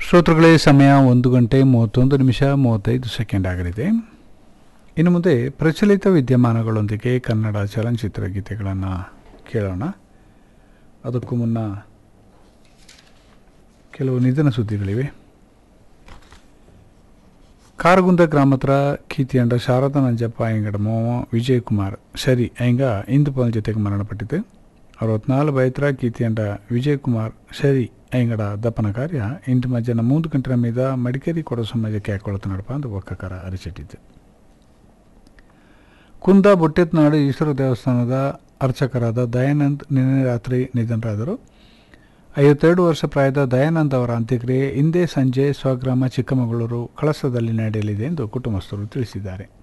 ಶ್ರೋತೃಗಳೇ ಸಮಯ ಒಂದು ಗಂಟೆ ಮೂವತ್ತೊಂದು ನಿಮಿಷ ಮೂವತ್ತೈದು ಸೆಕೆಂಡ್ ಆಗಲಿದೆ ಇನ್ನು ಮುಂದೆ ಪ್ರಚಲಿತ ವಿದ್ಯಮಾನಗಳೊಂದಿಗೆ ಕನ್ನಡ ಚಲನಚಿತ್ರ ಗೀತೆಗಳನ್ನು ಕೇಳೋಣ ಅದಕ್ಕೂ ಮುನ್ನ ಕೆಲವು ನಿಧನ ಸುದ್ದಿಗಳಿವೆ ಕಾರಗುಂದ ಗ್ರಾಮ ಹತ್ರ ಕೀತಿಯಂಡ ಶಾರದಾ ನಂಜಪ್ಪ ಎಂಗಡ ಮೋವ ವಿಜಯ್ ಕುಮಾರ್ ಶರಿ ಎಂಗ ಇಂದು ಪವನ್ ಜೊತೆಗೆ ಮರಣಪಟ್ಟಿತು ಅರವತ್ನಾಲ್ಕು ಬೈತ್ರ ಕೀತಿಯಂಡ ವಿಜಯ್ ಕುಮಾರ್ ಶರಿ ಎಂಗಡ ದಪ್ಪನ ಕಾರ್ಯ ಇಂದು ಮಧ್ಯಾಹ್ನ ಮೂರು ಗಂಟೆ ಮೀದ ಮಡಿಕೇರಿ ಕೊಡ ಸಮಾಜಕ್ಕೆ ಹಾಕೊಳತು ನಡಪ ಅಂತ ಒಕ್ಕಕಾರ ಅರಿಚಿಟ್ಟಿದ್ದು ಕುಂದ ಬೊಟ್ಟೆತ್ನಾಡು ಈಶ್ವರ ದೇವಸ್ಥಾನದ ಅರ್ಚಕರಾದ ದಯಾನಂದ್ ನಿನ್ನೆ ರಾತ್ರಿ ನಿಧನರಾದರು ಐವತ್ತೆರಡು ವರ್ಷ ಪ್ರಾಯದ ದಯಾನಂದ್ ಅವರ ಅಂತ್ಯಕ್ರಿಯೆ ಇಂದೇ ಸಂಜೆ ಸ್ವಗ್ರಾಮ ಚಿಕ್ಕಮಗಳೂರು ಕಳಸದಲ್ಲಿ ನಡೆಯಲಿದೆ ಎಂದು ಕುಟುಂಬಸ್ಥರು ತಿಳಿಸಿದ್ದಾರೆ